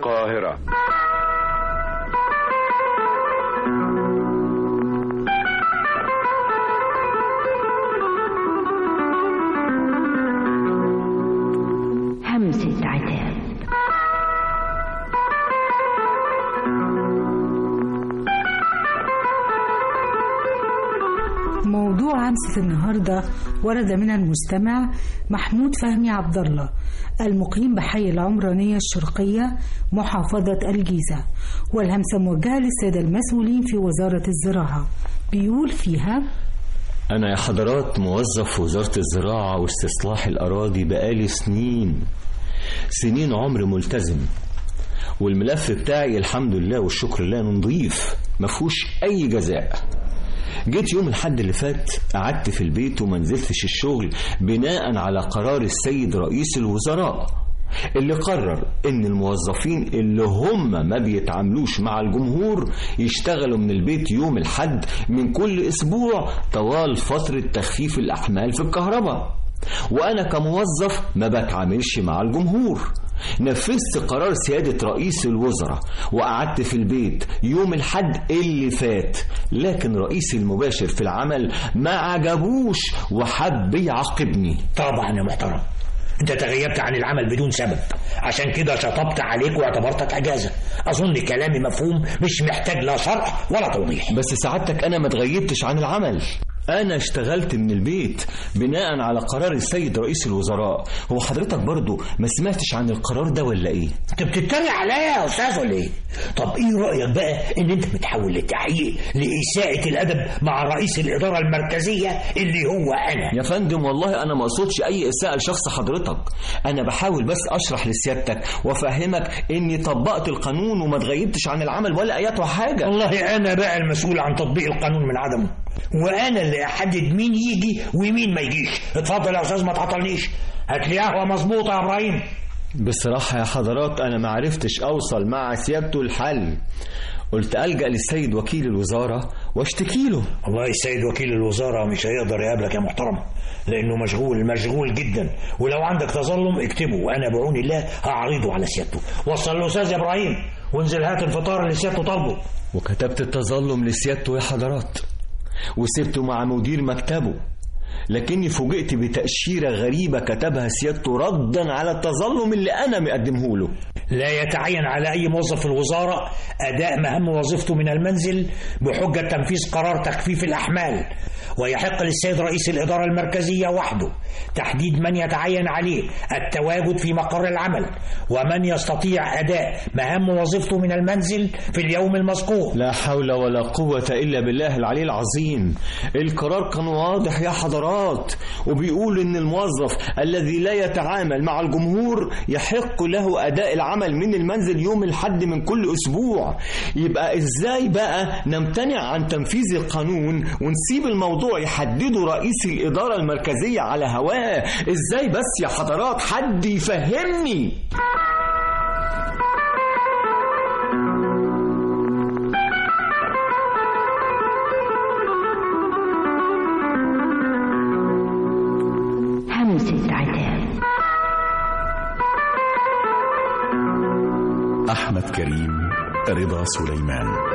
القاهرة همسة عتاب موضوع همسة النهاردة ورد من المستمع محمود فهمي عبد الله المقيم بحي العمرانية الشرقية محافظة الجيزة والهمسة موجهة للسادة المسؤولين في وزارة الزراعة بيقول فيها أنا يا حضرات موظف في وزارة الزراعة واستصلاح الأراضي بقالي سنين سنين عمر ملتزم والملف بتاعي الحمد لله والشكر لله نضيف مفهوش أي جزاء جيت يوم الحد اللي فات قعدت في البيت وما نزلتش الشغل بناء على قرار السيد رئيس الوزراء اللي قرر ان الموظفين اللي هم ما بيتعاملوش مع الجمهور يشتغلوا من البيت يوم الحد من كل اسبوع طوال فترة تخفيف الاحمال في الكهرباء وانا كموظف ما بتعاملش مع الجمهور نفذت قرار سيادة رئيس الوزراء وقعدت في البيت يوم الحد اللي فات لكن رئيس المباشر في العمل ما عجبوش وحب يعاقبني طبعا يا محترم انت تغيبت عن العمل بدون سبب عشان كده شطبت عليك واعتبرتك اجازه اظن كلامي مفهوم مش محتاج لا شرح ولا توضيح بس سعادتك انا ما اتغيبتش عن العمل انا اشتغلت من البيت بناء على قرار السيد رئيس الوزراء هو حضرتك برضو ما سمعتش عن القرار ده ولا ايه انت بتتريق عليا يا استاذ ولا ايه طب ايه رايك بقى ان انت بتحول للتحقيق لاساءه الادب مع رئيس الاداره المركزيه اللي هو انا يا فندم والله انا ما اقصدش اي اساءه لشخص حضرتك انا بحاول بس اشرح لسيادتك وافهمك اني طبقت القانون وما اتغيبتش عن العمل ولا اياتها حاجه والله انا بقى المسؤول عن تطبيق القانون من عدمه وانا اللي احدد مين يجي ومين ما يجيش اتفضل يا استاذ ما تعطلنيش هات لي قهوه مظبوطه يا ابراهيم بصراحة يا حضرات أنا ما عرفتش أوصل مع سيادته الحل قلت ألجأ للسيد وكيل الوزارة واشتكي له والله السيد وكيل الوزارة مش هيقدر يقابلك يا محترم لأنه مشغول مشغول جدا ولو عندك تظلم اكتبه وأنا بعون الله هعرضه على سيادته وصل الأستاذ يا إبراهيم وانزل هات الفطار اللي سيادته طالبه وكتبت التظلم لسيادته يا حضرات وسبته مع مدير مكتبه لكني فوجئت بتأشيرة غريبة كتبها سيادته ردا على التظلم اللي أنا مقدمه له لا يتعين على أي موظف في الوزارة أداء مهام وظيفته من المنزل بحجة تنفيذ قرار تخفيف الأحمال ويحق للسيد رئيس الإدارة المركزية وحده تحديد من يتعين عليه التواجد في مقر العمل ومن يستطيع أداء مهام وظيفته من المنزل في اليوم المذكور لا حول ولا قوة إلا بالله العلي العظيم القرار كان واضح يا حضرات وبيقول إن الموظف الذي لا يتعامل مع الجمهور يحق له أداء العمل من المنزل يوم الحد من كل أسبوع يبقى إزاي بقى نمتنع عن تنفيذ القانون ونسيب الموضوع يحدده رئيس الإدارة المركزية على هواه إزاي بس يا حضرات حد يفهمني همسة عتاب أحمد كريم رضا سليمان